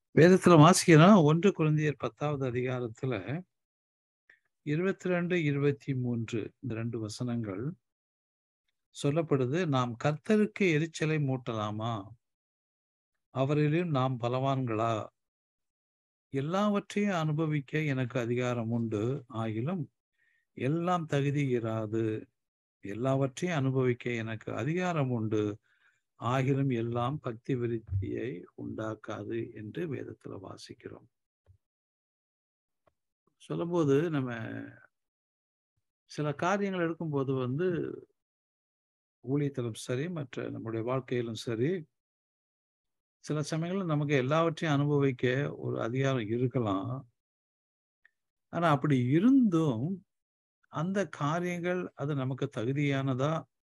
வேதத்துல வாசிக்கிறோம் ஒன்று குழந்தையர் பத்தாவது அதிகாரத்துல இருபத்தி ரெண்டு இருபத்தி மூன்று இந்த ரெண்டு வசனங்கள் சொல்லப்படுது நாம் கர்த்தருக்கு எரிச்சலை மூட்டலாமா அவரிலும் நாம் பலவான்களா எல்லாவற்றையும் அனுபவிக்க எனக்கு அதிகாரம் உண்டு ஆகிலும் எல்லாம் தகுதி இராது எல்லாவற்றையும் அனுபவிக்க எனக்கு அதிகாரம் உண்டு ஆகிலும் எல்லாம் பக்தி விருத்தியை உண்டாக்காது என்று வேதத்துல வாசிக்கிறோம் சொல்லும்போது நம்ம சில காரியங்கள் எடுக்கும்போது வந்து ஊழியத்திலும் சரி மற்ற நம்முடைய வாழ்க்கையிலும் சரி சில சமயங்களில் நமக்கு எல்லாவற்றையும் அனுபவிக்க ஒரு அதிகாரம் இருக்கலாம் ஆனா அப்படி இருந்தும் அந்த காரியங்கள் அது நமக்கு தகுதியானதா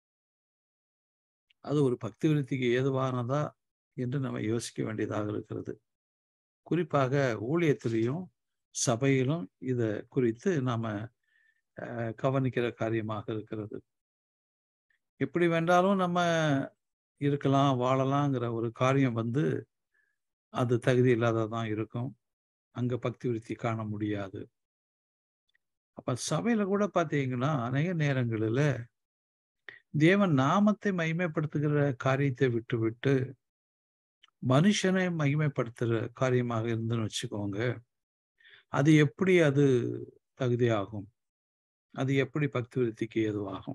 அது ஒரு பக்தி விருத்திக்கு ஏதுவானதா என்று நம்ம யோசிக்க வேண்டியதாக இருக்கிறது குறிப்பாக ஊழியத்திலையும் சபையிலும் இத குறித்து நாம கவனிக்கிற காரியமாக இருக்கிறது எப்படி வேண்டாலும் நம்ம இருக்கலாம் வாழலாங்கிற ஒரு காரியம் வந்து அது தகுதி இல்லாததான் இருக்கும் அங்க பக்தி விருத்தி காண முடியாது அப்ப சபையில கூட பாத்தீங்கன்னா அநேக நேரங்களில் தேவன் நாமத்தை மகிமைப்படுத்துகிற காரியத்தை விட்டு விட்டு மனுஷனை மகிமைப்படுத்துகிற காரியமாக இருந்துன்னு வச்சுக்கோங்க அது எப்படி அது தகுதியாகும் அது எப்படி பக்தி விருத்திக்கு ஏதுவாகும்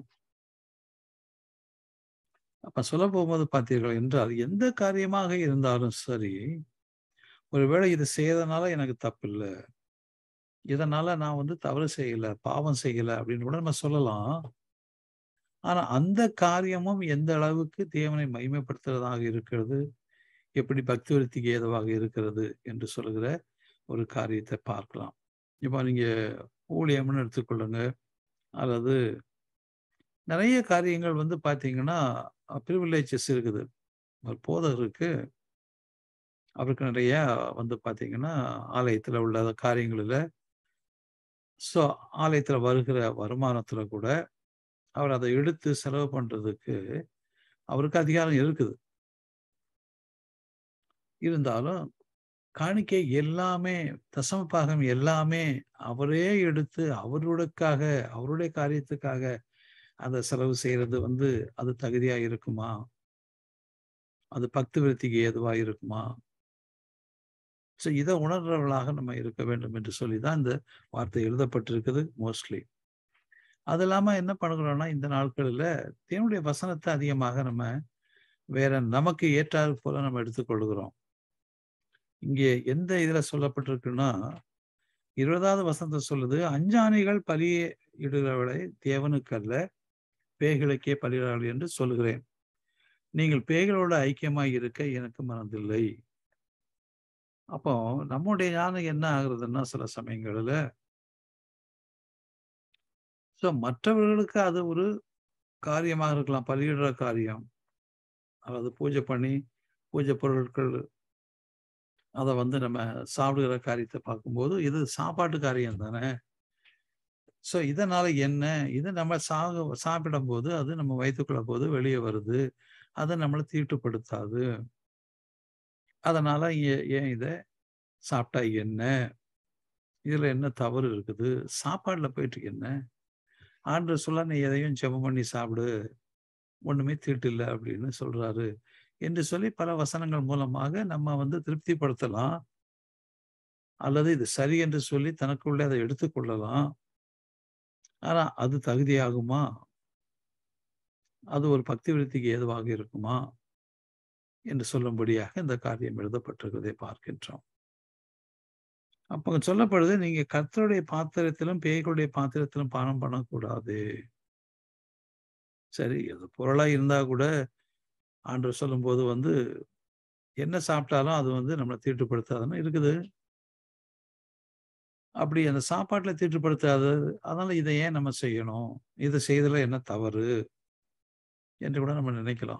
அப்ப சொல்ல போகும்போது பார்த்தீர்கள் என்றால் எந்த காரியமாக இருந்தாலும் சரி ஒருவேளை இது செய்யறதுனால எனக்கு தப்பு இல்லை இதனால நான் வந்து தவறு செய்யல பாவம் செய்யல அப்படின்னு கூட நம்ம சொல்லலாம் ஆனா அந்த காரியமும் எந்த அளவுக்கு தேவனை மகிமைப்படுத்துறதாக இருக்கிறது எப்படி பக்தி விருத்திக்கு ஏதுவாக இருக்கிறது என்று சொல்லுகிற ஒரு காரியத்தை பார்க்கலாம் இப்போ நீங்க ஊழியம்னு எடுத்துக்கொள்ளுங்க அல்லது நிறைய காரியங்கள் வந்து பார்த்தீங்கன்னா ப்ரிவிலேஜஸ் இருக்குது ஒரு போதகருக்கு அவருக்கு நிறைய வந்து பார்த்தீங்கன்னா ஆலயத்தில் உள்ள காரியங்களில் ஸோ ஆலயத்தில் வருகிற வருமானத்தில் கூட அவர் அதை எடுத்து செலவு பண்ணுறதுக்கு அவருக்கு அதிகாரம் இருக்குது இருந்தாலும் காணிக்கை எல்லாமே தசம பாகம் எல்லாமே அவரே எடுத்து அவருடைக்காக அவருடைய காரியத்துக்காக அதை செலவு செய்யறது வந்து அது தகுதியா இருக்குமா அது பக்தி விருத்திக்கு ஏதுவா இருக்குமா ஸோ இதை உணர்றவர்களாக நம்ம இருக்க வேண்டும் என்று சொல்லி தான் இந்த வார்த்தை எழுதப்பட்டிருக்குது மோஸ்ட்லி அது இல்லாம என்ன பண்ணுகிறோம்னா இந்த நாட்களில் தேவனுடைய வசனத்தை அதிகமாக நம்ம வேற நமக்கு ஏற்றாறு போல நம்ம எடுத்துக்கொள்கிறோம் இங்கே எந்த இதுல சொல்லப்பட்டிருக்குன்னா இருபதாவது வசனத்தை சொல்லுது அஞ்சாணிகள் பலிய இடுகிறவளை தேவனுக்கு அல்ல பேய்களுக்கே பலியிடார்கள் என்று சொல்லுகிறேன் நீங்கள் பேய்களோட ஐக்கியமாய் இருக்க எனக்கு மனதில்லை அப்போ நம்முடைய ஞானம் என்ன ஆகுறதுன்னா சில சமயங்களில் ஸோ மற்றவர்களுக்கு அது ஒரு காரியமாக இருக்கலாம் பலியிடுற காரியம் அதாவது பூஜை பண்ணி பூஜை பொருட்கள் அதை வந்து நம்ம சாப்பிடுகிற காரியத்தை பார்க்கும்போது இது சாப்பாட்டு காரியம் தானே ஸோ இதனால என்ன இது நம்ம சாக சாப்பிடும் போது அது நம்ம வயிற்றுக்குள்ள போது வெளியே வருது அது நம்மளை தீட்டுப்படுத்தாது அதனால ஏன் இதை சாப்பிட்டா என்ன இதுல என்ன தவறு இருக்குது சாப்பாடுல போயிட்டு என்ன ஆண்டு சொல்ல நீ எதையும் ஜெபம் பண்ணி சாப்பிடு ஒண்ணுமே தீட்டு இல்லை அப்படின்னு சொல்றாரு என்று சொல்லி பல வசனங்கள் மூலமாக நம்ம வந்து திருப்திப்படுத்தலாம் அல்லது இது சரி என்று சொல்லி தனக்குள்ளே அதை எடுத்துக்கொள்ளலாம் ஆனா அது தகுதியாகுமா அது ஒரு பக்தி விருத்திக்கு ஏதுவாக இருக்குமா என்று சொல்லும்படியாக இந்த காரியம் எழுதப்பட்டிருக்கிறதை பார்க்கின்றோம் அப்ப சொல்லப்படுது நீங்க கர்த்தருடைய பாத்திரத்திலும் பேய்களுடைய பாத்திரத்திலும் பானம் பண்ணக்கூடாது சரி அது பொருளா இருந்தா கூட ஆண்டு சொல்லும்போது வந்து என்ன சாப்பிட்டாலும் அது வந்து நம்மளை தீட்டுப்படுத்தாதுன்னு இருக்குது அப்படி அந்த சாப்பாட்டுல தீட்டுப்படுத்தாது அதனால இதை ஏன் நம்ம செய்யணும் இதை செய்தல என்ன தவறு என்று கூட நம்ம நினைக்கலாம்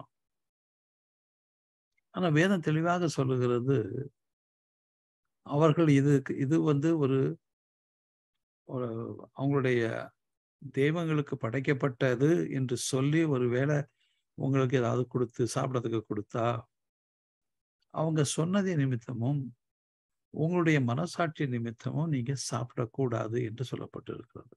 ஆனா வேதம் தெளிவாக சொல்லுகிறது அவர்கள் இதுக்கு இது வந்து ஒரு ஒரு அவங்களுடைய தெய்வங்களுக்கு படைக்கப்பட்டது என்று சொல்லி ஒரு வேளை உங்களுக்கு ஏதாவது கொடுத்து சாப்பிடறதுக்கு கொடுத்தா அவங்க சொன்னதே நிமித்தமும் உங்களுடைய மனசாட்சி நிமித்தமும் நீங்க சாப்பிடக்கூடாது என்று சொல்லப்பட்டிருக்கிறது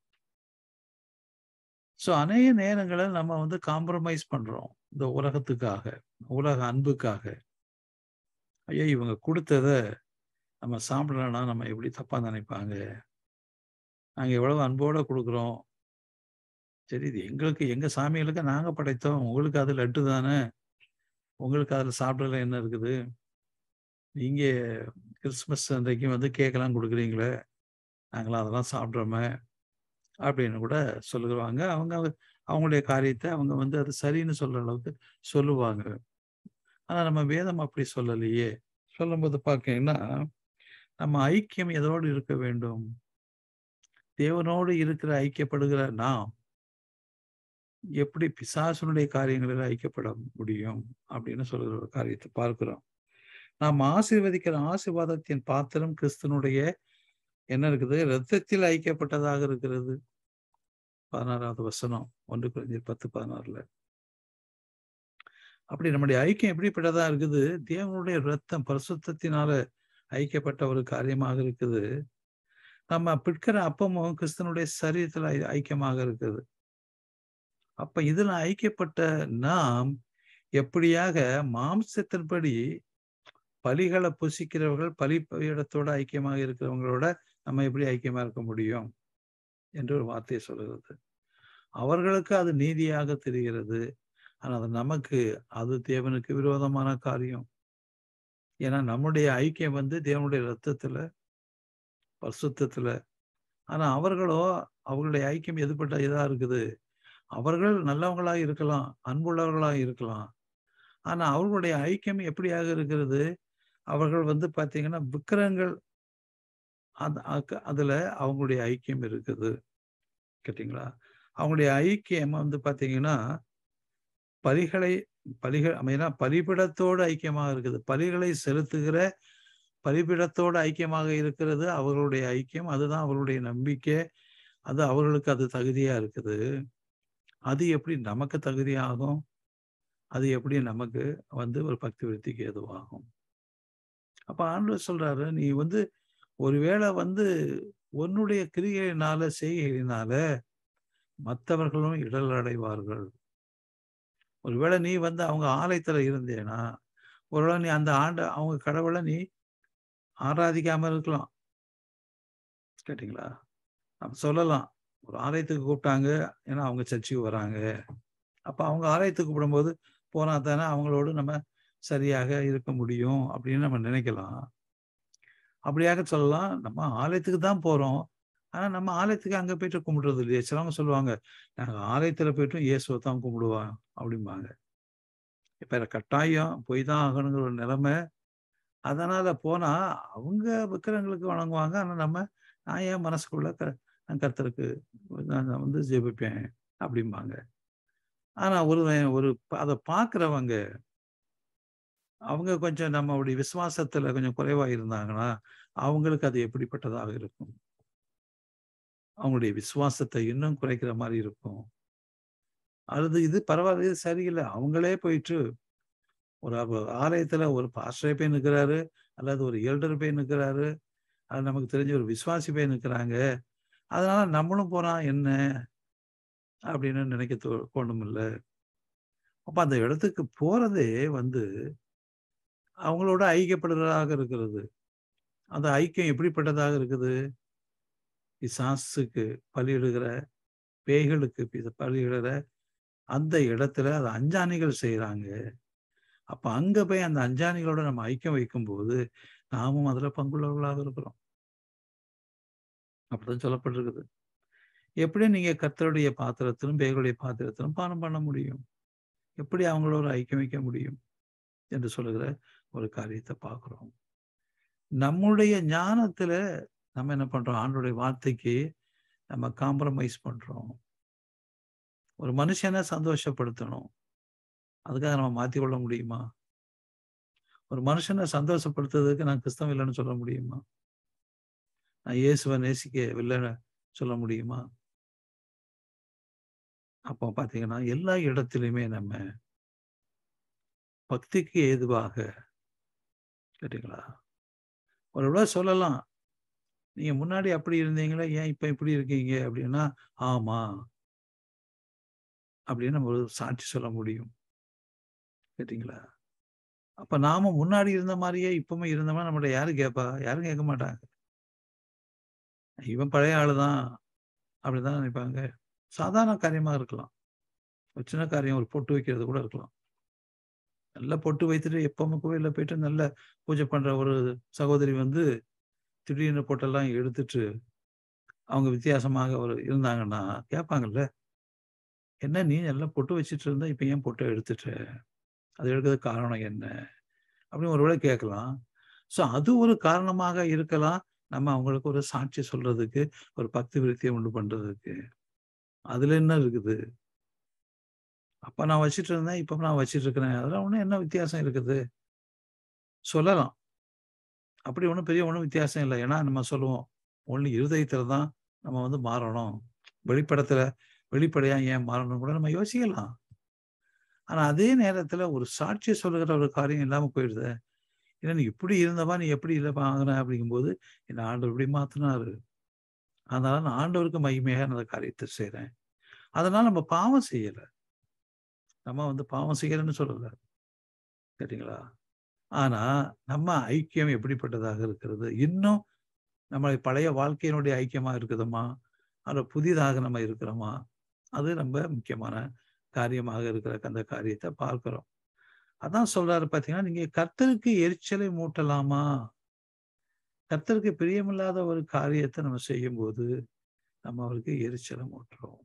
ஸோ அநேக நேரங்களில் நம்ம வந்து காம்ப்ரமைஸ் பண்றோம் இந்த உலகத்துக்காக உலக அன்புக்காக ஐயோ இவங்க கொடுத்தத நம்ம சாப்பிடலன்னா நம்ம எப்படி தப்பா நினைப்பாங்க நாங்க எவ்வளவு அன்போட கொடுக்குறோம் சரி இது எங்களுக்கு எங்க சாமிகளுக்கு நாங்க படைத்தோம் உங்களுக்கு அது லட்டு தானே உங்களுக்கு அதில் சாப்பிடல என்ன இருக்குது நீங்க கிறிஸ்மஸ் அன்றைக்கு வந்து கேக்கெல்லாம் கொடுக்குறீங்களே நாங்களாம் அதெல்லாம் சாப்பிட்றோமே அப்படின்னு கூட சொல்லுவாங்க அவங்க அவங்களுடைய காரியத்தை அவங்க வந்து அது சரின்னு சொல்ற அளவுக்கு சொல்லுவாங்க ஆனா நம்ம வேதம் அப்படி சொல்லலையே சொல்லும்போது பார்க்கீங்கன்னா நம்ம ஐக்கியம் எதோடு இருக்க வேண்டும் தேவனோடு இருக்கிற ஐக்கியப்படுகிற நாம் எப்படி பிசாசனுடைய காரியங்களில் ஐக்கியப்பட முடியும் அப்படின்னு சொல்கிற ஒரு காரியத்தை பார்க்கிறோம் நாம் ஆசீர்வதிக்கிற ஆசீர்வாதத்தின் பாத்திரம் கிறிஸ்தனுடைய என்ன இருக்குது ரத்தத்தில் ஐக்கியப்பட்டதாக இருக்கிறது பதினாறாவது வசனம் ஒன்று குறைஞ்சி பத்து பதினாறுல அப்படி நம்முடைய ஐக்கியம் எப்படிப்பட்டதா இருக்குது தேவனுடைய ரத்தம் பரிசுத்தினால ஐக்கியப்பட்ட ஒரு காரியமாக இருக்குது நம்ம பிற்கிற அப்பமும் கிறிஸ்தனுடைய சரீரத்துல ஐக்கியமாக இருக்குது அப்ப இதுல ஐக்கியப்பட்ட நாம் எப்படியாக மாம்சத்தின்படி பலிகளை புசிக்கிறவர்கள் பலி இடத்தோட ஐக்கியமாக இருக்கிறவங்களோட நம்ம எப்படி ஐக்கியமா இருக்க முடியும் என்று ஒரு வார்த்தையை சொல்லுகிறது அவர்களுக்கு அது நீதியாக தெரிகிறது ஆனால் நமக்கு அது தேவனுக்கு விரோதமான காரியம் ஏன்னா நம்முடைய ஐக்கியம் வந்து தேவனுடைய ரத்தத்துல பரிசுத்தத்துல ஆனா அவர்களோ அவர்களுடைய ஐக்கியம் எதுப்பட்ட இதா இருக்குது அவர்கள் நல்லவங்களா இருக்கலாம் அன்புள்ளவர்களா இருக்கலாம் ஆனா அவர்களுடைய ஐக்கியம் எப்படியாக இருக்கிறது அவர்கள் வந்து பாத்தீங்கன்னா விக்கிரங்கள் அதுல அவங்களுடைய ஐக்கியம் இருக்குது கேட்டீங்களா அவங்களுடைய ஐக்கியம் வந்து பாத்தீங்கன்னா பலிகளை பலிகள் அமைனா பலிபிடத்தோடு ஐக்கியமாக இருக்குது பலிகளை செலுத்துகிற பலிபிடத்தோடு ஐக்கியமாக இருக்கிறது அவர்களுடைய ஐக்கியம் அதுதான் அவர்களுடைய நம்பிக்கை அது அவர்களுக்கு அது தகுதியா இருக்குது அது எப்படி நமக்கு தகுதியாகும் அது எப்படி நமக்கு வந்து ஒரு பக்தி விருத்திக்கு எதுவாகும் அப்ப ஆண்டவர் சொல்றாரு நீ வந்து ஒருவேளை வந்து உன்னுடைய கிரிகையினால செய்கையினால மற்றவர்களும் இடல் அடைவார்கள் ஒருவேளை நீ வந்து அவங்க ஆலயத்துல இருந்தேனா ஒருவேளை நீ அந்த ஆண்டு அவங்க கடவுளை நீ ஆராதிக்காம இருக்கலாம் கேட்டீங்களா நம்ம சொல்லலாம் ஒரு ஆலயத்துக்கு கூப்பிட்டாங்க ஏன்னா அவங்க சர்ச்சுக்கு வராங்க அப்ப அவங்க ஆலயத்துக்கு கூப்பிடும்போது போனா தானே அவங்களோடு நம்ம சரியாக இருக்க முடியும் அப்படின்னு நம்ம நினைக்கலாம் அப்படியாக சொல்லலாம் நம்ம ஆலயத்துக்கு தான் போறோம் ஆனா நம்ம ஆலயத்துக்கு அங்க போயிட்டு கும்பிடுறது இல்லையா சிலவங்க சொல்லுவாங்க நாங்க ஆலயத்துல போயிட்டும் இயேசுவை தான் கும்பிடுவோம் அப்படிம்பாங்க இப்ப கட்டாயம் போய் தான் ஆகணுங்கிற ஒரு நிலைமை அதனால போனா அவங்க விக்கிரங்களுக்கு வணங்குவாங்க ஆனா நம்ம நான் ஏன் மனசுக்குள்ள க நான் கர்த்தருக்கு நான் வந்து ஜெபிப்பேன் அப்படிம்பாங்க ஆனா ஒரு ஒரு அதை பார்க்குறவங்க அவங்க கொஞ்சம் நம்மளுடைய விசுவாசத்துல கொஞ்சம் குறைவா இருந்தாங்கன்னா அவங்களுக்கு அது எப்படிப்பட்டதாக இருக்கும் அவங்களுடைய விசுவாசத்தை இன்னும் குறைக்கிற மாதிரி இருக்கும் அது இது பரவாயில்ல இது சரியில்லை அவங்களே போயிட்டு ஒரு ஆலயத்துல ஒரு பாஸ்டரை போய் நிற்கிறாரு அல்லது ஒரு எல்டர் போய் நிற்கிறாரு அது நமக்கு தெரிஞ்ச ஒரு விசுவாசி போய் நிற்கிறாங்க அதனால நம்மளும் போனா என்ன அப்படின்னு நினைக்க தோ தோணும் இல்லை அப்ப அந்த இடத்துக்கு போறதே வந்து அவங்களோட ஐக்கியப்படுறதாக இருக்கிறது அந்த ஐக்கியம் எப்படிப்பட்டதாக இருக்குது பிசாசுக்கு பலியிடுகிற பேய்களுக்கு பலியிடுகிற அந்த இடத்துல அது அஞ்சாணிகள் செய்யறாங்க அப்ப அங்க போய் அந்த அஞ்சாணிகளோட நம்ம ஐக்கியம் வைக்கும்போது நாமும் அதுல பங்குள்ளவர்களாக இருக்கிறோம் அப்படிதான் சொல்லப்பட்டிருக்குது எப்படி நீங்க கர்த்தருடைய பாத்திரத்திலும் பேய்களுடைய பாத்திரத்திலும் பானம் பண்ண முடியும் எப்படி அவங்களோட ஐக்கியம் வைக்க முடியும் என்று சொல்லுகிற ஒரு காரியத்தை பார்க்கிறோம் நம்முடைய ஞானத்துல நம்ம என்ன பண்றோம் ஆண்டுடைய வார்த்தைக்கு நம்ம காம்ப்ரமைஸ் பண்றோம் ஒரு மனுஷனை சந்தோஷப்படுத்தணும் அதுக்காக நம்ம மாத்தி கொள்ள முடியுமா ஒரு மனுஷனை சந்தோஷப்படுத்துறதுக்கு நான் கிறிஸ்தவம் இல்லைன்னு சொல்ல முடியுமா நான் இயேசுவை நேசிக்கவில்லைன்னு சொல்ல முடியுமா அப்போ பாத்தீங்கன்னா எல்லா இடத்துலையுமே நம்ம பக்திக்கு ஏதுவாக கேட்டீங்களா ஒரு விட சொல்லலாம் நீங்க முன்னாடி அப்படி இருந்தீங்களே ஏன் இப்ப இப்படி இருக்கீங்க அப்படின்னா ஆமா அப்படின்னு நம்ம ஒரு சாட்சி சொல்ல முடியும் கேட்டீங்களா அப்ப நாம முன்னாடி இருந்த மாதிரியே இப்பவுமே இருந்தோம்னா நம்மள யாரு கேட்பா யாரும் கேட்க மாட்டாங்க இவன் பழைய ஆளுதான் அப்படிதான் நினைப்பாங்க சாதாரண காரியமா இருக்கலாம் ஒரு சின்ன காரியம் ஒரு பொட்டு வைக்கிறது கூட இருக்கலாம் நல்ல பொட்டு வைத்துட்டு எப்பவுமே கோயில்ல போயிட்டு நல்ல பூஜை பண்ற ஒரு சகோதரி வந்து திடீர்னு பொட்டெல்லாம் எடுத்துட்டு அவங்க வித்தியாசமாக ஒரு இருந்தாங்கன்னா கேட்பாங்கல்ல என்ன நீ எல்லாம் பொட்டு வச்சுட்டு இருந்தா இப்ப ஏன் பொட்டை எடுத்துட்ட அது எடுக்கிறதுக்கு காரணம் என்ன அப்படின்னு ஒருவேளை கேட்கலாம் ஸோ அது ஒரு காரணமாக இருக்கலாம் நம்ம அவங்களுக்கு ஒரு சாட்சி சொல்றதுக்கு ஒரு பக்தி விருத்தியை உண்டு பண்றதுக்கு அதுல என்ன இருக்குது அப்ப நான் வச்சிட்டு இருந்தேன் இப்ப நான் வச்சிட்டு இருக்கிறேன் அதெல்லாம் ஒன்றும் என்ன வித்தியாசம் இருக்குது சொல்லலாம் அப்படி ஒன்றும் பெரிய ஒன்றும் வித்தியாசம் இல்லை ஏன்னா நம்ம சொல்லுவோம் ஒன்லி இருதயத்துல தான் நம்ம வந்து மாறணும் வெளிப்படத்துல வெளிப்படையா ஏன் மாறணும் கூட நம்ம யோசிக்கலாம் ஆனா அதே நேரத்துல ஒரு சாட்சி சொல்லுகிற ஒரு காரியம் இல்லாம போயிடுது ஏன்னா நீ இப்படி இருந்தவா நீ எப்படி இல்லை வாங்கின அப்படிங்கும்போது என்ன ஆண்டவர் இப்படி மாத்தினாரு அதனால நான் ஆண்டவருக்கு மகிமையாக நான் அந்த காரியத்தை செய்றேன் அதனால நம்ம பாவம் செய்யல நம்ம வந்து பாவம் செய்யறேன்னு சொல்லல கேட்டீங்களா ஆனா நம்ம ஐக்கியம் எப்படிப்பட்டதாக இருக்கிறது இன்னும் நம்ம பழைய வாழ்க்கையினுடைய ஐக்கியமா இருக்குதுமா அல்ல புதிதாக நம்ம இருக்கிறோமா அது ரொம்ப முக்கியமான காரியமாக இருக்கிற அந்த காரியத்தை பார்க்கிறோம் அதான் சொல்றாரு பாத்தீங்கன்னா நீங்க கர்த்தருக்கு எரிச்சலை மூட்டலாமா கர்த்தருக்கு பிரியமில்லாத ஒரு காரியத்தை நம்ம செய்யும் போது நம்ம அவருக்கு எரிச்சலை மூட்டுறோம்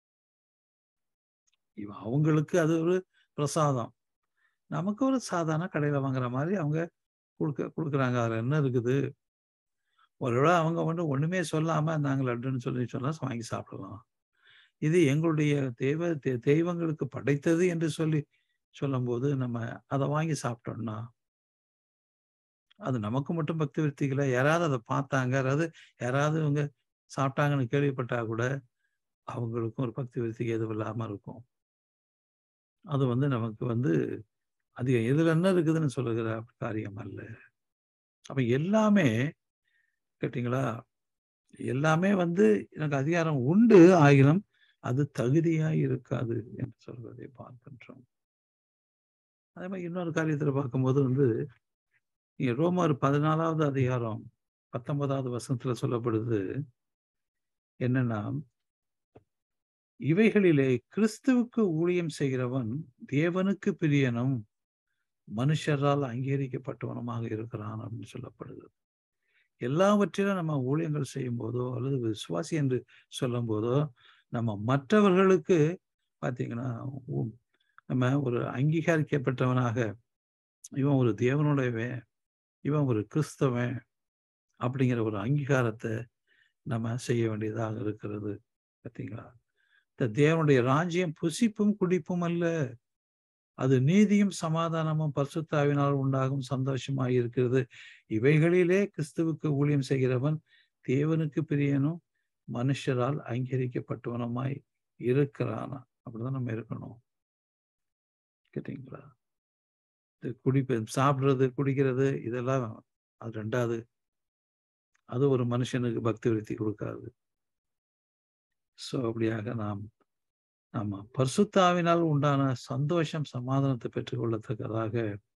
இவ அவங்களுக்கு அது ஒரு பிரசாதம் நமக்கு ஒரு சாதாரண கடையில வாங்குற மாதிரி அவங்க கொடுக்க கொடுக்குறாங்க அதுல என்ன இருக்குது ஒருவேளை அவங்க வந்து ஒண்ணுமே சொல்லாம நாங்கள் லட்டுன்னு சொல்லி சொன்னா வாங்கி சாப்பிடலாம் இது எங்களுடைய தெய்வ தெ- தெய்வங்களுக்கு படைத்தது என்று சொல்லி சொல்லும்போது நம்ம அதை வாங்கி சாப்பிட்டோம்னா அது நமக்கு மட்டும் பக்தி விருத்திகளை யாராவது அதை பார்த்தாங்க யாராவது யாராவது இவங்க சாப்பிட்டாங்கன்னு கேள்விப்பட்டா கூட அவங்களுக்கும் ஒரு பக்தி விருத்திக்கு எதுவும் இல்லாம இருக்கும் அது வந்து நமக்கு வந்து அதிகம் இதுல என்ன இருக்குதுன்னு சொல்லுகிற காரியம் அல்ல அப்ப எல்லாமே கேட்டீங்களா எல்லாமே வந்து எனக்கு அதிகாரம் உண்டு ஆகிலும் அது தகுதியாய் இருக்காது என்று சொல்வதை பார்க்கின்றோம் அதே மாதிரி இன்னொரு காரியத்துல பார்க்கும்போது வந்து இங்க ரோமர் பதினாலாவது அதிகாரம் பத்தொன்பதாவது வசனத்துல சொல்லப்படுது என்னன்னா இவைகளிலே கிறிஸ்துவுக்கு ஊழியம் செய்கிறவன் தேவனுக்கு பிரியனும் மனுஷரால் அங்கீகரிக்கப்பட்டவனுமாக இருக்கிறான் அப்படின்னு சொல்லப்படுது எல்லாவற்றிலும் நம்ம ஊழியங்கள் செய்யும் போதோ அல்லது விசுவாசி என்று சொல்லும் போதோ நம்ம மற்றவர்களுக்கு பார்த்தீங்கன்னா உ- நம்ம ஒரு அங்கீகரிக்கப்பட்டவனாக இவன் ஒரு தேவனுடையவன் இவன் ஒரு கிறிஸ்தவன் அப்படிங்கிற ஒரு அங்கீகாரத்தை நம்ம செய்ய வேண்டியதாக இருக்கிறது பார்த்தீங்களா இந்த தேவனுடைய ராஜ்யம் புசிப்பும் குடிப்பும் அல்ல அது நீதியும் சமாதானமும் பரிசுத்தாவினால் உண்டாகும் சந்தோஷமாய் இருக்கிறது இவைகளிலே கிறிஸ்துவுக்கு ஊழியம் செய்கிறவன் தேவனுக்கு பிரியனும் மனுஷரால் அங்கீகரிக்கப்பட்டவனுமாய் இருக்கிறானா அப்படிதான் நம்ம இருக்கணும் கேட்டீங்களா இது குடிப்பு சாப்பிடுறது குடிக்கிறது இதெல்லாம் அது ரெண்டாவது அது ஒரு மனுஷனுக்கு பக்தி விருத்தி கொடுக்காது சோ அப்படியாக நாம் ஆமா பரிசுத்தாவினால் உண்டான சந்தோஷம் சமாதானத்தை பெற்றுக்கொள்ளத்தக்கதாக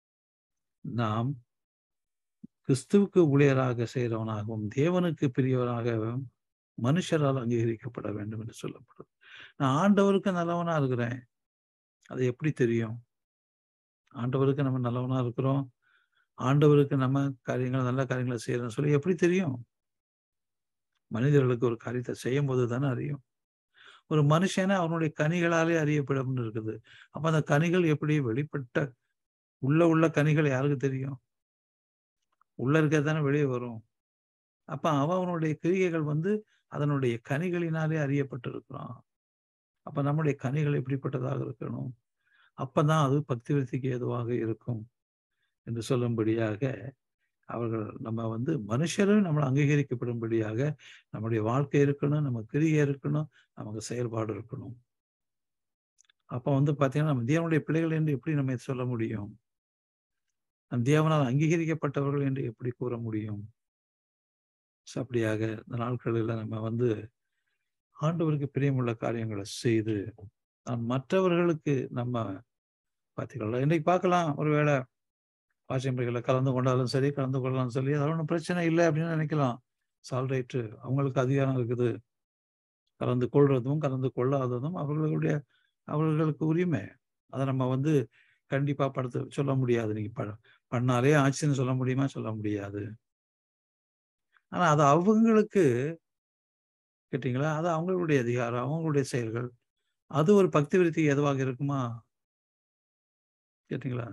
நாம் கிறிஸ்துவுக்கு ஊழியராக செய்கிறவனாகவும் தேவனுக்கு பிரியவனாகவும் மனுஷரால் அங்கீகரிக்கப்பட வேண்டும் என்று சொல்லப்படுது நான் ஆண்டவருக்கு நல்லவனா இருக்கிறேன் அது எப்படி தெரியும் ஆண்டவருக்கு நம்ம நல்லவனா இருக்கிறோம் ஆண்டவருக்கு நம்ம காரியங்கள் நல்ல காரியங்களை செய்யறோம்னு சொல்லி எப்படி தெரியும் மனிதர்களுக்கு ஒரு காரியத்தை செய்யும் போது தானே அறியும் ஒரு மனுஷனை அவனுடைய கனிகளாலே அறியப்படும் இருக்குது அப்ப அந்த கனிகள் எப்படி வெளிப்பட்ட உள்ள உள்ள கனிகள் யாருக்கு தெரியும் உள்ள இருக்கிறது தானே வெளியே வரும் அப்ப அவன் அவனுடைய கிரிகைகள் வந்து அதனுடைய கனிகளினாலே அறியப்பட்டிருக்கிறான் அப்ப நம்முடைய கனிகள் எப்படிப்பட்டதாக இருக்கணும் அப்பதான் அது பக்தி விருத்திக்கு ஏதுவாக இருக்கும் என்று சொல்லும்படியாக அவர்கள் நம்ம வந்து மனுஷரும் நம்மளை அங்கீகரிக்கப்படும்படியாக நம்முடைய வாழ்க்கை இருக்கணும் நம்ம கிரியை இருக்கணும் நமக்கு செயல்பாடு இருக்கணும் அப்ப வந்து பாத்தீங்கன்னா நம்ம தேவனுடைய பிள்ளைகள் என்று எப்படி நம்ம சொல்ல முடியும் தேவனால் அங்கீகரிக்கப்பட்டவர்கள் என்று எப்படி கூற முடியும் ஸோ அப்படியாக இந்த நாட்களில் நம்ம வந்து ஆண்டவருக்கு பிரியமுள்ள காரியங்களை செய்து நாம் மற்றவர்களுக்கு நம்ம பார்த்தீங்களா இன்னைக்கு பார்க்கலாம் ஒருவேளை பாசியம்பைகளில் கலந்து கொண்டாலும் சரி கலந்து கொள்ளலாம் சரி அதெல்லாம் ஒன்றும் பிரச்சனை இல்லை அப்படின்னு நினைக்கலாம் சால்ரைட்டு அவங்களுக்கு அதிகாரம் இருக்குது கலந்து கொள்றதும் கலந்து கொள்ளாததும் அவர்களுடைய அவர்களுக்கு உரிமை அதை நம்ம வந்து கண்டிப்பா படுத்த சொல்ல முடியாது நீங்க ப பண்ணாலே ஆச்சுன்னு சொல்ல முடியுமா சொல்ல முடியாது ஆனா அது அவங்களுக்கு கேட்டீங்களா அது அவங்களுடைய அதிகாரம் அவங்களுடைய செயல்கள் அது ஒரு பக்தி விருத்தி எதுவாக இருக்குமா கேட்டீங்களா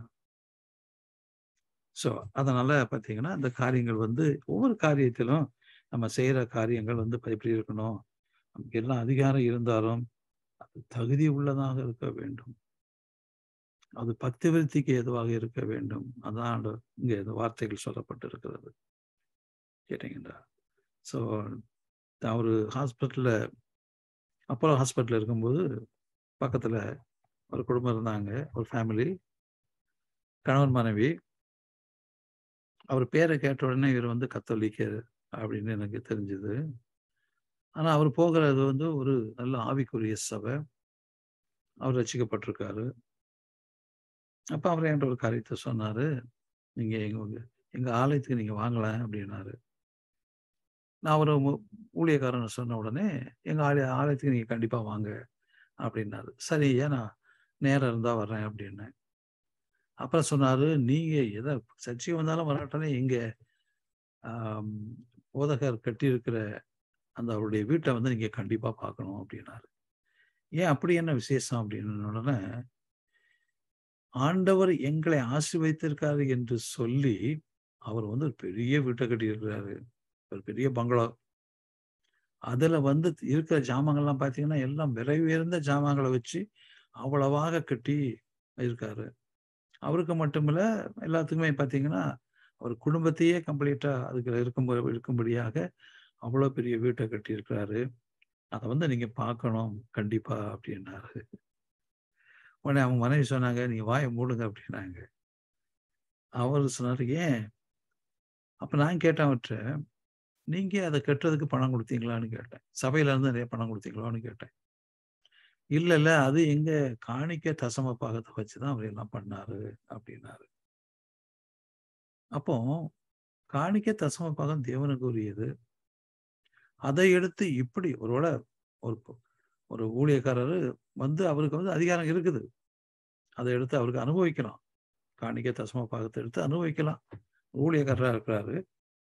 ஸோ அதனால பார்த்தீங்கன்னா இந்த காரியங்கள் வந்து ஒவ்வொரு காரியத்திலும் நம்ம செய்யற காரியங்கள் வந்து எப்படி இருக்கணும் நமக்கு எல்லாம் அதிகாரம் இருந்தாலும் அது தகுதி உள்ளதாக இருக்க வேண்டும் அது பக்தி விருத்திக்கு எதுவாக இருக்க வேண்டும் அதான் இங்கே இந்த வார்த்தைகள் சொல்லப்பட்டிருக்கிறது கேட்டீங்களா ஸோ அவர் ஹாஸ்பிட்டலில் அப்போலோ ஹாஸ்பிட்டலில் இருக்கும்போது பக்கத்தில் ஒரு குடும்பம் இருந்தாங்க ஒரு ஃபேமிலி கணவன் மனைவி அவர் பேரை கேட்ட உடனே இவர் வந்து கத்தோலிக்கர் அப்படின்னு எனக்கு தெரிஞ்சுது ஆனால் அவர் போகிறது வந்து ஒரு நல்ல ஆவிக்குரிய சபை அவர் ரசிக்கப்பட்டிருக்காரு அப்போ அவர் என்கிட்ட ஒரு காரியத்தை சொன்னார் நீங்கள் எங்கள் எங்கள் ஆலயத்துக்கு நீங்கள் வாங்கலாம் அப்படின்னாரு நான் ஒரு ஊழியக்காரன் சொன்ன உடனே எங்கள் ஆலய ஆலயத்துக்கு நீங்கள் கண்டிப்பாக வாங்க அப்படின்னாரு சரி ஏன் நான் நேரம் இருந்தால் வர்றேன் அப்படின்னேன் அப்புறம் சொன்னார் நீங்கள் எதை சர்ச்சை வந்தாலும் வராட்டாலே எங்கே போதகர் கட்டியிருக்கிற அந்த அவருடைய வீட்டை வந்து நீங்கள் கண்டிப்பாக பார்க்கணும் அப்படின்னாரு ஏன் அப்படி என்ன விசேஷம் அப்படின்னு உடனே ஆண்டவர் எங்களை ஆசிர்வதித்திருக்காரு என்று சொல்லி அவர் வந்து ஒரு பெரிய வீட்டை கட்டியிருக்கிறாரு ஒரு பெரிய பங்களா அதுல வந்து இருக்கிற ஜாமான்கள்லாம் பார்த்தீங்கன்னா எல்லாம் விலை உயர்ந்த ஜாமான்களை வச்சு அவ்வளவாக கட்டி இருக்காரு அவருக்கு மட்டுமில்ல எல்லாத்துக்குமே பார்த்தீங்கன்னா அவர் குடும்பத்தையே கம்ப்ளீட்டா அதுக்கு இருக்கும் இருக்கும்படியாக அவ்வளோ பெரிய வீட்டை கட்டியிருக்கிறாரு அதை வந்து நீங்க பார்க்கணும் கண்டிப்பா அப்படின்னாரு உடனே அவங்க மனைவி சொன்னாங்க நீங்க வாயை மூடுங்க அப்படின்னாங்க அவர் சொன்னாரு ஏன் அப்ப நான் கேட்டேன் அவற்றை நீங்க அதை கட்டுறதுக்கு பணம் கொடுத்தீங்களான்னு கேட்டேன் சபையில இருந்து நிறைய பணம் கொடுத்தீங்களான்னு கேட்டேன் இல்ல இல்ல அது எங்க காணிக்க தசம பாகத்தை வச்சுதான் அவர் எல்லாம் பண்ணாரு அப்படின்னாரு அப்போ காணிக்க தசம பாகம் தேவனுக்கு உரியது அதை எடுத்து இப்படி ஒருவேளை ஒரு ஒரு ஊழியக்காரர் வந்து அவருக்கு வந்து அதிகாரம் இருக்குது அதை எடுத்து அவருக்கு அனுபவிக்கலாம் காணிக்க தசம பாகத்தை எடுத்து அனுபவிக்கலாம் ஊழியக்காரராக இருக்கிறாரு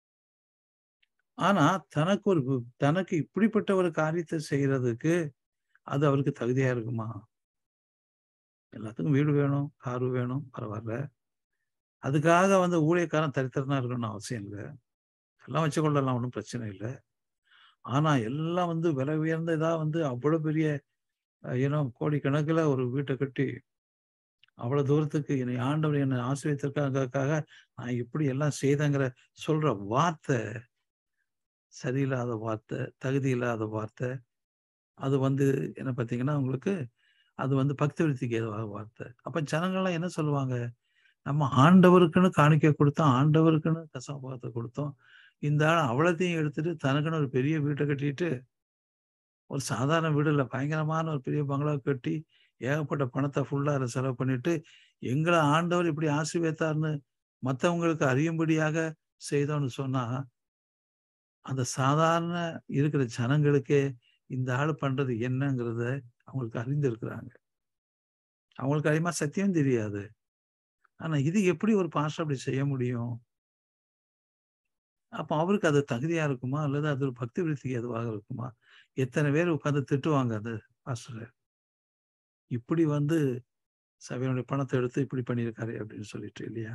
ஆனா தனக்கு ஒரு தனக்கு இப்படிப்பட்ட ஒரு காரியத்தை செய்யறதுக்கு அது அவருக்கு தகுதியா இருக்குமா எல்லாத்துக்கும் வீடு வேணும் காரு வேணும் பரவாயில்ல அதுக்காக வந்து ஊழியக்காரன் தரித்திரனா இருக்கணும்னு அவசியம் இல்லை எல்லாம் வச்சுக்கொள்ளலாம் ஒன்றும் பிரச்சனை இல்லை ஆனா எல்லாம் வந்து விலை உயர்ந்த இதா வந்து அவ்வளவு பெரிய ஏன்னா கோடிக்கணக்கில் ஒரு வீட்டை கட்டி அவ்வளவு தூரத்துக்கு என்னை ஆண்டவர் என்னை ஆசிரியத்திற்காக நான் இப்படி எல்லாம் செய்தங்கிற சொல்ற வார்த்தை சரியில்லாத வார்த்தை தகுதி இல்லாத வார்த்தை அது வந்து என்ன பார்த்தீங்கன்னா உங்களுக்கு அது வந்து பக்தி விருத்திக்கு ஏதுவாக வார்த்தை அப்ப ஜனங்கள்லாம் என்ன சொல்லுவாங்க நம்ம ஆண்டவருக்குன்னு காணிக்க கொடுத்தோம் ஆண்டவருக்குன்னு கசாபாகத்தை கொடுத்தோம் இந்த ஆள் அவ்வளோத்தையும் எடுத்துட்டு தனக்குன்னு ஒரு பெரிய வீட்டை கட்டிட்டு ஒரு சாதாரண வீடு இல்லை பயங்கரமான ஒரு பெரிய பங்களா கட்டி ஏகப்பட்ட பணத்தை ஃபுல்லாக அதை செலவு பண்ணிட்டு எங்களை ஆண்டவர் இப்படி ஆசீர்வத்தார்னு மற்றவங்களுக்கு அறியும்படியாக செய்தோன்னு சொன்னா அந்த சாதாரண இருக்கிற ஜனங்களுக்கே இந்த ஆள் பண்றது என்னங்கிறத அவங்களுக்கு அறிந்திருக்கிறாங்க அவங்களுக்கு அதிகமாக சத்தியம் தெரியாது ஆனா இது எப்படி ஒரு பாஸ்டர் அப்படி செய்ய முடியும் அப்போ அவருக்கு அது தகுதியா இருக்குமா அல்லது அது ஒரு பக்தி விருத்திக்கு எதுவாக இருக்குமா எத்தனை பேர் உட்காந்து திட்டுவாங்க அது பாஸ்டர் இப்படி வந்து சபையினுடைய பணத்தை எடுத்து இப்படி பண்ணியிருக்காரு அப்படின்னு சொல்லிட்டு இல்லையா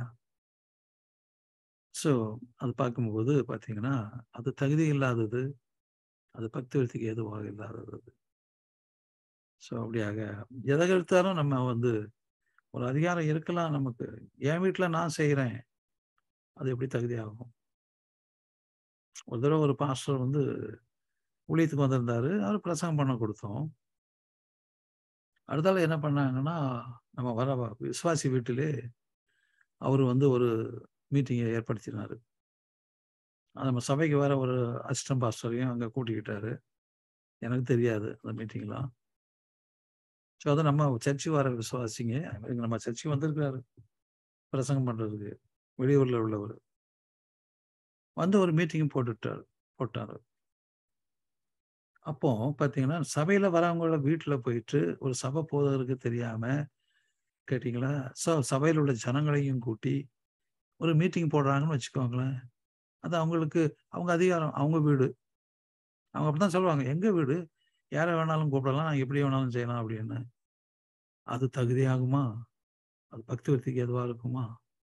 ஸோ அது பார்க்கும்போது பார்த்தீங்கன்னா அது தகுதி இல்லாதது அது பக்தி விருத்திக்கு எதுவாக இல்லாதது ஸோ அப்படியாக எதை எடுத்தாலும் நம்ம வந்து ஒரு அதிகாரம் இருக்கலாம் நமக்கு என் வீட்டில் நான் செய்கிறேன் அது எப்படி தகுதியாகும் ஒரு தடவை ஒரு பாஸ்டர் வந்து ஊழியத்துக்கு வந்திருந்தாரு அவர் பிரசங்கம் பண்ண கொடுத்தோம் அடுத்தால என்ன பண்ணாங்கன்னா நம்ம வர விசுவாசி வீட்டிலே அவர் வந்து ஒரு மீட்டிங்கை ஏற்படுத்தினாரு நம்ம சபைக்கு வேற ஒரு அசிஸ்டன்ட் பாஸ்டரையும் அங்கே கூட்டிக்கிட்டாரு எனக்கு தெரியாது அந்த மீட்டிங்லாம் ஸோ அதை நம்ம சர்ச்சு வர விசுவாசிங்க இவங்க நம்ம சர்ச்சுக்கு வந்திருக்கிறாரு பிரசங்கம் பண்ணுறதுக்கு வெளியூரில் உள்ளவர் வந்து ஒரு மீட்டிங் போட்டுட்டார் போட்டார் அப்போ பார்த்தீங்கன்னா சபையில் வரவங்களோட வீட்டில் போயிட்டு ஒரு சபை போதவருக்கு தெரியாம கேட்டிங்களா ஸோ சபையில் உள்ள ஜனங்களையும் கூட்டி ஒரு மீட்டிங் போடுறாங்கன்னு வச்சுக்கோங்களேன் அது அவங்களுக்கு அவங்க அதிகாரம் அவங்க வீடு அவங்க அப்படிதான் சொல்லுவாங்க எங்க வீடு யாரை வேணாலும் கூப்பிடலாம் எப்படி வேணாலும் செய்யலாம் அப்படின்னு அது தகுதியாகுமா அது பக்தி வர்த்திக்கு எதுவா இருக்குமா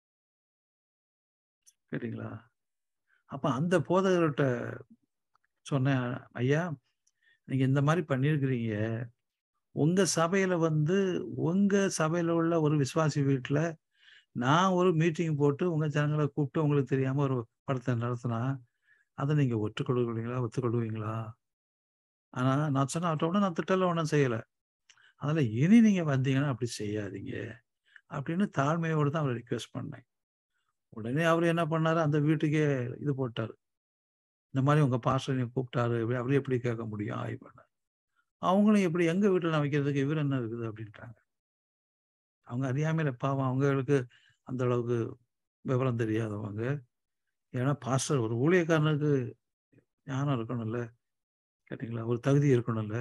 கேட்டீங்களா அப்ப அந்த போதகர்கிட்ட சொன்னேன் ஐயா நீங்க இந்த மாதிரி பண்ணியிருக்கிறீங்க உங்க சபையில வந்து உங்க சபையில உள்ள ஒரு விசுவாசி வீட்டுல நான் ஒரு மீட்டிங் போட்டு உங்க ஜனங்களை கூப்பிட்டு உங்களுக்கு தெரியாம ஒரு படத்தை நடத்தினா அதை நீங்க ஒற்றுக்கொள்வீங்களா ஒத்துக்கொள்வீங்களா ஆனா நான் சொன்ன அவட்ட ஒன்றும் நான் திட்டல ஒன்றும் செய்யலை அதனால இனி நீங்க வந்தீங்கன்னா அப்படி செய்யாதீங்க அப்படின்னு தாழ்மையோடு தான் அவரை ரிக்வெஸ்ட் பண்ணேன் உடனே அவர் என்ன பண்ணாரு அந்த வீட்டுக்கே இது போட்டார் இந்த மாதிரி உங்க பாஸ்டர் நீ கூப்பிட்டாரு அவரே எப்படி கேட்க முடியும் ஆய்வு பண்ணார் அவங்களும் எப்படி எங்க வீட்டில் நான் வைக்கிறதுக்கு இவர் என்ன இருக்குது அப்படின்ட்டாங்க அவங்க அறியாமையில பாவம் அவங்களுக்கு அந்த அளவுக்கு விவரம் தெரியாதவங்க ஏன்னா பாஸ்டர் ஒரு ஊழியக்காரனுக்கு ஞானம் இருக்கணும்ல கேட்டிங்களா ஒரு தகுதி இருக்கணும்ல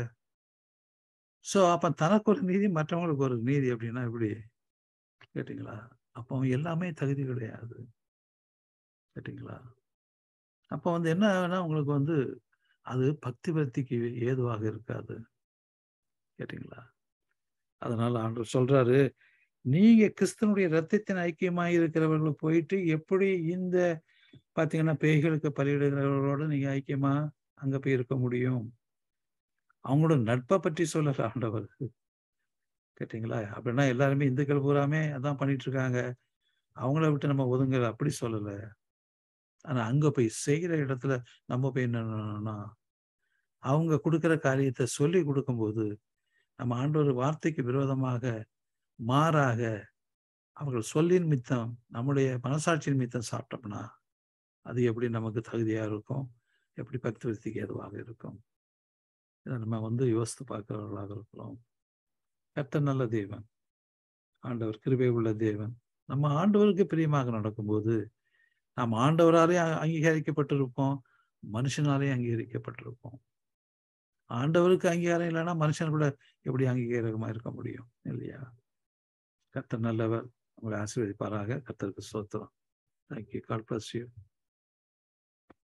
ஸோ அப்போ தனக்கு ஒரு நீதி மற்றவங்களுக்கு ஒரு நீதி அப்படின்னா எப்படி கேட்டிங்களா அப்போ எல்லாமே தகுதி கிடையாது கேட்டிங்களா அப்போ வந்து என்ன ஆகுனா உங்களுக்கு வந்து அது பக்தி பக்திக்கு ஏதுவாக இருக்காது கேட்டிங்களா அதனால ஆண்டவர் சொல்றாரு நீங்க கிறிஸ்தனுடைய ரத்தத்தின் ஐக்கியமாக இருக்கிறவர்கள் போயிட்டு எப்படி இந்த பாத்தீங்கன்னா பேய்களுக்கு பலியிடுகிறவர்களோட நீங்க ஐக்கியமா அங்க போய் இருக்க முடியும் அவங்களோட நட்பை பற்றி சொல்லல ஆண்டவர் கேட்டீங்களா அப்படின்னா எல்லாருமே இந்துக்கள் பூராமே அதான் பண்ணிட்டு இருக்காங்க அவங்கள விட்டு நம்ம ஒதுங்கல அப்படி சொல்லல ஆனா அங்க போய் செய்கிற இடத்துல நம்ம போய் என்னன்னா அவங்க கொடுக்குற காரியத்தை சொல்லி கொடுக்கும்போது நம்ம ஆண்டவர் வார்த்தைக்கு விரோதமாக மாறாக அவர்கள் சொல்லின் மித்தம் நம்முடைய மனசாட்சியின் மித்தம் சாப்பிட்டோம்னா அது எப்படி நமக்கு தகுதியா இருக்கும் எப்படி பக்தி விருத்திக்கு ஏதுவாக இருக்கும் இதை நம்ம வந்து யோசித்து பார்க்கிறவர்களாக இருக்கிறோம் கத்த நல்ல தேவன் ஆண்டவர் கிருபை உள்ள தேவன் நம்ம ஆண்டவருக்கு பிரியமாக நடக்கும்போது நாம் ஆண்டவராலே அங்கீகரிக்கப்பட்டிருப்போம் மனுஷனாலே அங்கீகரிக்கப்பட்டிருப்போம் ஆண்டவருக்கு அங்கீகாரம் இல்லைன்னா மனுஷன் கூட எப்படி அங்கீகாரமா இருக்க முடியும் இல்லையா கத்தர் நல்லவர் உங்களை ஆசீர்வதிப்பாராக கத்தருக்கு சோத்திரம் தேங்க்யூ காட் பிளஸ் யூ